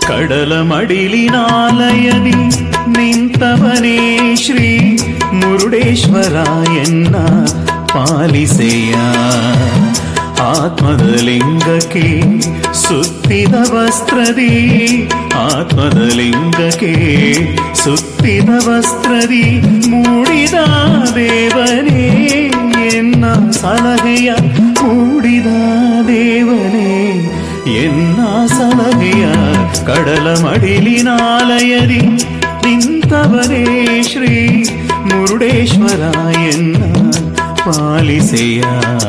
ಕಡಲ ಮಡಿಲಿನಾಲಯದಿ ನಿಂತವನೇ ಶ್ರೀ ಮುರುಡೇಶ್ವರ ಎನ್ನ ಪಾಲಿಸೆಯ ಆತ್ಮದ ಲಿಂಗಕ್ಕೆ ಸುತ್ತಿದ ವಸ್ತ್ರದಿ ಆತ್ಮದ ಲಿಂಗಕ್ಕೆ ಸುತ್ತಿದ ವಸ್ತ್ರದಿ ಮೂಡಿದ ದೇವನೇ ಎನ್ನ ಸಲಹೆಯ ಮೂಡಿದ ದೇವನೇ ಎನ್ನ ಸಲಹೆಯ ಕಡಲ ಮಡಿಲಿನಾಲಯದಿ ನಿಂತವನೇ ಶ್ರೀ ಮುರುಡೇಶ್ವರ ಎನ್ನ ಪಾಲಿಸೆಯ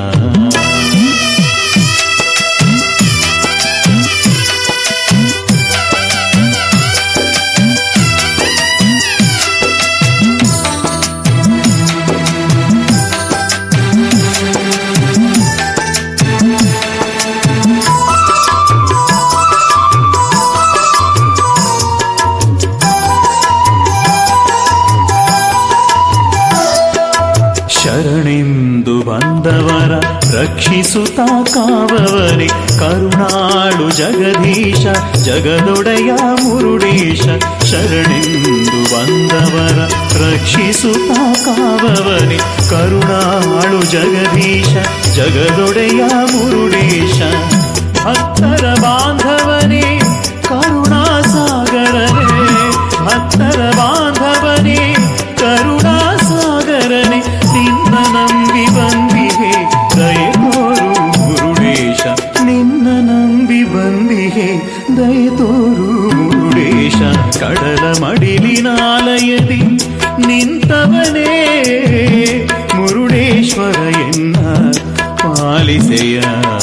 ಶರಣೆಂದು ಬಂದವರ ರಕ್ಷಿಸುತ್ತಾ ಕಾವವರೆ ಕರುಣಾಳು ಜಗದೀಶ ಜಗದೊಡೆಯ ಮುರುಡೇಶ ಶರಣೆಂದು ಬಂದವರ ರಕ್ಷಿಸುತ್ತಾ ಕಾವವರೆ ಕರುಣಾಳು ಜಗದೀಶ ಜಗದೊಡೆಯ ಮುರುಡೇಶ ಭಕ್ತರ ಬಾಂಧವನೇ ಕರುಣಾ ಸಾಗರನೇ ಭಕ್ತರ ಬಾಂಧವನೇ ಕರುಣಾ ಸಾಗರನೆ ನಿನ್ನ ನಂಬಿ ಬಂದಿಹೆ ದಯ ತೋರು ಮುರುಡೇಶ ನಿನ್ನ ನಂಬಿ ಬಂದಿಹೆ ದಯ ತೋರು ಮುರುಡೇಶ ಕಡಲ ಮಡಿಲಿನಾಲಯದಿ ನಿಂತವನೇ ಮುರುಡೇಶ್ವರ ಎನ್ನ ಪಾಲಿಸೆಯ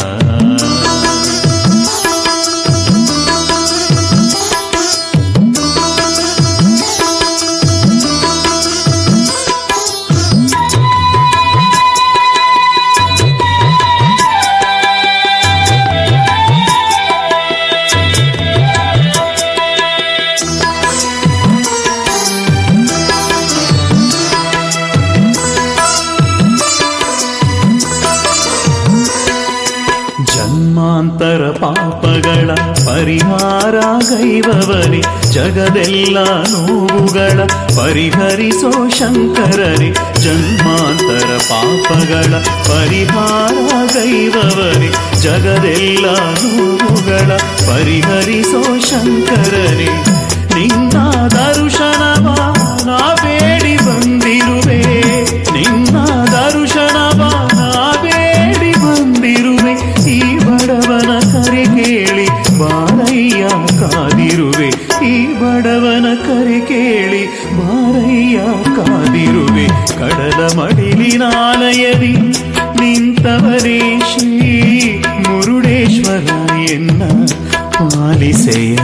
ಜನ್ಮಾಂತರ ಪಾಪಗಳ ಪರಿಹಾರ ಗೈವವರಿ ಜಗದೆಲ್ಲ ನೋವುಗಳ ಪರಿಹರಿಸೋ ಶಂಕರರಿ ಜನ್ಮಾಂತರ ಪಾಪಗಳ ಪರಿಹಾರ ಗೈವವರಿ ಜಗದೆಲ್ಲ ನೋವುಗಳ ಪರಿಹರಿಸೋ ಶಂಕರರಿ ನಿನ್ನ ದರ್ಶನವ ನಾ ಬೇಡಿ ಬಂದಿರುವೆ ನಿನ್ನ ದರ್ಶನವ ನಾ ಬೇಡಿ ಬಂದಿರುವೆ ಈ ಬಡವನ ಕರೆ ಕೇಳಿ ಬಾರಯ್ಯ ಕಾದಿರುವೆ ಈ ಬಡವನ ಕರೆ ಕೇಳಿ ಬಾರಯ್ಯ ಕಾದಿರುವೆ ಕಡಲ ಮಡಿಲಿನಾಲಯದಿ ನಿಂತವರೇ ಶ್ರೀ ಮುರುಡೇಶ್ವರ ಎನ್ನ ಪಾಲಿಸೆಯ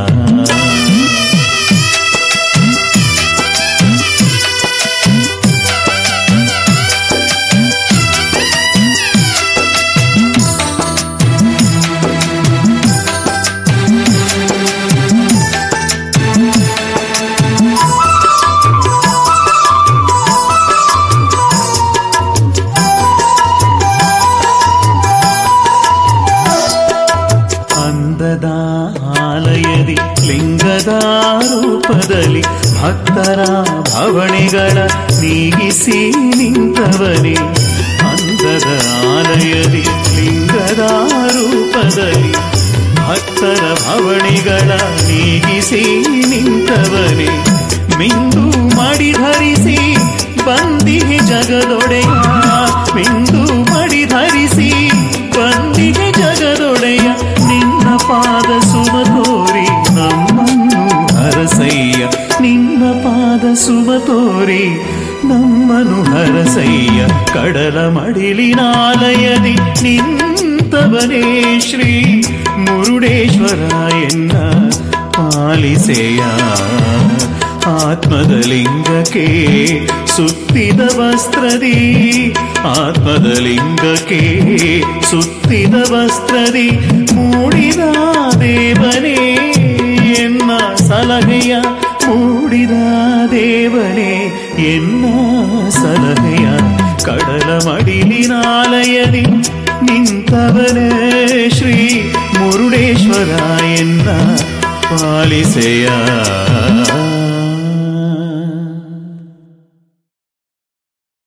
ಅಂದದ ಆಲಯದಿ ಲಿಂಗದ ರೂಪದಲ್ಲಿ ಭಕ್ತರ ಭವಣಿಗಳ ನೀಗಿಸಿ ನಿಂತವನೇ ಅಂದದ ಆಲಯದಿ ಲಿಂಗದ ರೂಪದಲ್ಲಿ ಭಕ್ತರ ಭವಣಿಗಳ ನೀಗಿಸಿ ನಿಂತವನೇ ಮಿಂದು ಮಡಿ ಧರಿಸಿ ಬಂದಿಗೆ ಜಗದೊಡೆಯ ಮಿಂದು ಮಡಿ ಧರಿಸಿ ಬಂದಿಗೆ ಜಗದೊಡೆಯ ನಿನ್ನ ಪಾದ ಸುಮ ತೋರಿ ನಮ್ಮನ್ನು ಹರಸಯ್ಯ ನಿನ್ನ ಪಾದ ಸುಮ ತೋರಿ ನಮ್ಮನು ಹರಸಯ್ಯ ಕಡಲ ಮಡಿಲಿನಾಲಯದಿ ನಿಂತವನೇ ಶ್ರೀ ಮುರುಡೇಶ್ವರ ಎನ್ನ ಪಾಲಿಸೆಯ ಆತ್ಮದ ಲಿಂಗಕ್ಕೆ ಸುತ್ತಿದ ವಸ್ತ್ರದಿ ಆತ್ಮದ ಲಿಂಗಕ್ಕೆ ಸುತ್ತಿದ ವಸ್ತ್ರದಿ ಮೂಡಿದ ದೇವನೇ ಎನ್ನ ಸಲಹೆಯ ಮೂಡಿದ ದೇವನೇ ಎನ್ನ ಸಲಹೆಯ ಕಡಲ ಮಡಿಲಿನಾಲಯದಿ ನಿಂತವನೇ ಶ್ರೀ ಮುರುಡೇಶ್ವರ ಎನ್ನ ಪಾಲಿಸೆಯ